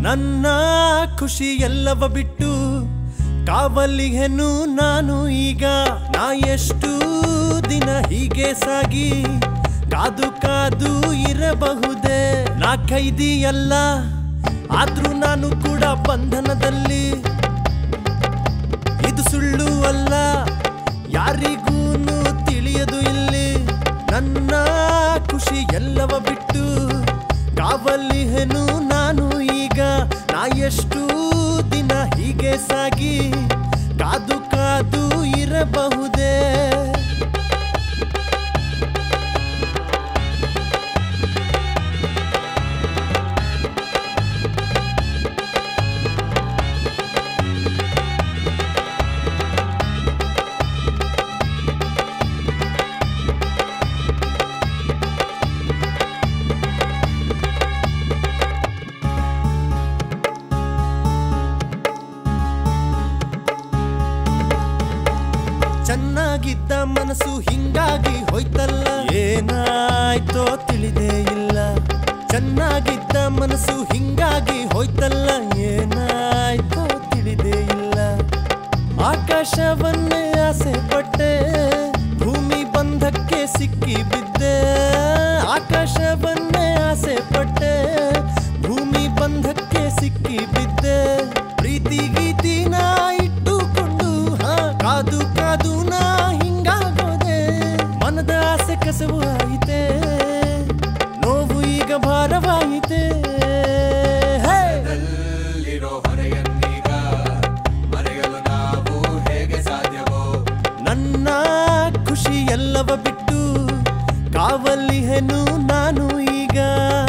ನನ್ನ ಖುಷಿ ಎಲ್ಲವ ಬಿಟ್ಟು ಕಾವಲಿಗೆನು ನಾನು ಈಗ ನಾ ಎಷ್ಟು ದಿನ ಹೀಗೆ ಸಾಗಿ ಕಾದು ಕಾದು ಇರಬಹುದೇ ನಾ ಕೈದಿಯಲ್ಲ ಆದ್ರೂ ನಾನು ಕೂಡ ಬಂಧನದಲ್ಲಿ ಇದು ಸುಳ್ಳು ಅಲ್ಲ ಯಾರಿಗೂನು ತಿಳಿಯದು ಇಲ್ಲಿ ನನ್ನ ಖುಷಿ ಎಲ್ಲವ ಬಿಟ್ಟು ಕಾವಲಿಹೆನು ನಾನು ಈಗ ನಾ ಎಷ್ಟು ದಿನ ಹೀಗೆ ಸಾಗಿ ಕಾದು ಕಾದು ಇರಬಹುದೇ ಚೆನ್ನಾಗಿದ್ದ ಮನಸ್ಸು ಹಿಂಗಾಗಿ ಹೋಯ್ತಲ್ಲ ಏನಾಯ್ತೋ ತಿಳಿದೇ ಇಲ್ಲ ಚೆನ್ನಾಗಿದ್ದ ಮನಸ್ಸು ಹಿಂಗಾಗಿ ಹೋಯ್ತಲ್ಲ ಏನಾಯ್ತೋ ತಿಳಿದೇ ಇಲ್ಲ ಆಕಾಶವನ್ನೇ ಆಸೆ ಪಟ್ಟೆ ಭೂಮಿ ಬಂಧಕ್ಕೆ ಸಿಕ್ಕಿ ಬಿದ್ದೆ ಆಕಾಶವನ್ನೇ ಆಸೆ ಪಟ್ಟೆ ಭೂಮಿ ಬಂಧಕ್ಕೆ ಸಿಕ್ಕಿ ಬಿದ್ದೆ ಪ್ರೀತಿ ಗೀತಿನ ಇಟ್ಟುಕೊಂಡು ಹಾ ಕಾದು ಕಾದು ನಾ ಹಿಂಗಾಗೋದೆ ಮನದ ಆಸೆ ಕಸವು ಆಯಿತೆ ನೋವು ಈಗ ಭಾರವಾಯಿತೆ ಹೇ ಇರೋ ಹೊರೆಯನ್ನೀಗ ಮರೆಯಲು ನಾವು ಹೇಗೆ ಸಾಧ್ಯವೋ ನನ್ನ ಖುಷಿ ಎಲ್ಲವ ಬಿಟ್ಟು ಕಾವಲಿಹೆನು ನಾನು ಈಗ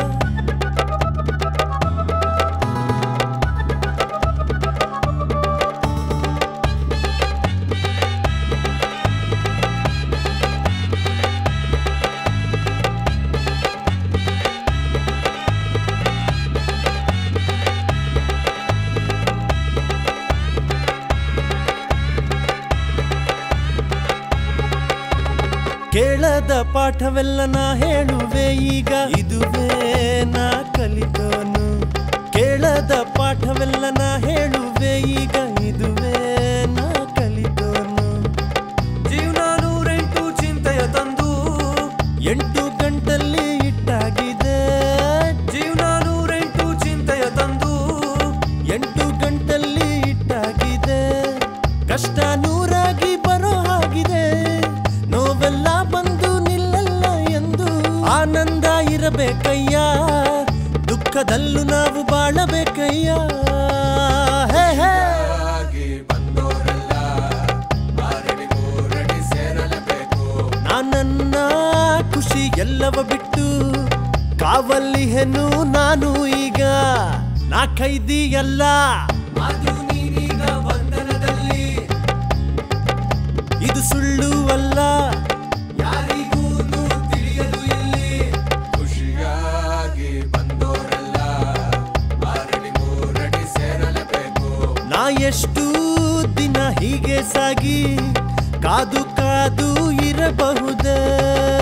ಕೇಳದ ಪಾಠವೆಲ್ಲ ನಾ ಹೇಳುವೆ ಈಗ ಇದುವೇ ನಾ ಕಲಿತೋನು ಕೇಳದ ಪಾಠವೆಲ್ಲ ನಾ ಹೇಳುವೆ ಈಗ ಇದುವೇ ನಾ ಕಲಿತೋನು ಜೀವನ ನೂರೆಂಟು ಚಿಂತೆಯ ತಂದು ಎಂಟು ಗಂಟಲ್ಲಿ ಇಟ್ಟಾಗಿದೆ ಜೀವನ ನೂರೆಂಟು ಚಿಂತೆಯ ತಂದು ಎಂಟು ಗಂಟಲ್ಲಿ ಇಟ್ಟಾಗಿದೆ ಕಷ್ಟ ನೂರಾಗಿ ಬರೋ ಹಾಗಿದೆ ನೋವೆಲ್ಲ ಬಂದು ನಿಲ್ಲಲ್ಲ ಎಂದು ಆನಂದ ಇರಬೇಕಯ್ಯ ದುಃಖದಲ್ಲೂ ನಾವು ಬಾಳಬೇಕಯ್ಯ ಹೇ ಹೇ ಆಗಿ ಬಂದೋರೆಲ್ಲ ಆರಡಿ ಮೂರಡಿ ಸೇರಲೇಬೇಕು ನಾನನ್ನ ಖುಷಿ ಎಲ್ಲವ ಬಿಟ್ಟು ಕಾವಲಿಹೆನು ನಾನು ಈಗ ನಾ ಕೈದಿಯಲ್ಲ ಆದ್ರೂ ನೀನೀಗ ಬಂಧನದಲ್ಲಿ ಇದು ಸುಳ್ಳು ಅಲ್ಲ ಯಾರಿಗೂ ತಿಳಿಯದು ಇಲ್ಲಿ ಖುಷಿಯಾಗಿ ಬಂದೋರೆಲ್ಲ ಆರಡಿ ಮೂರಡಿ ಸೇರಲೇಬೇಕು ನಾ ಎಷ್ಟು ದಿನ ಹೀಗೆ ಸಾಗಿ ಕಾದು ಕಾದು ಇರಬಹುದೇ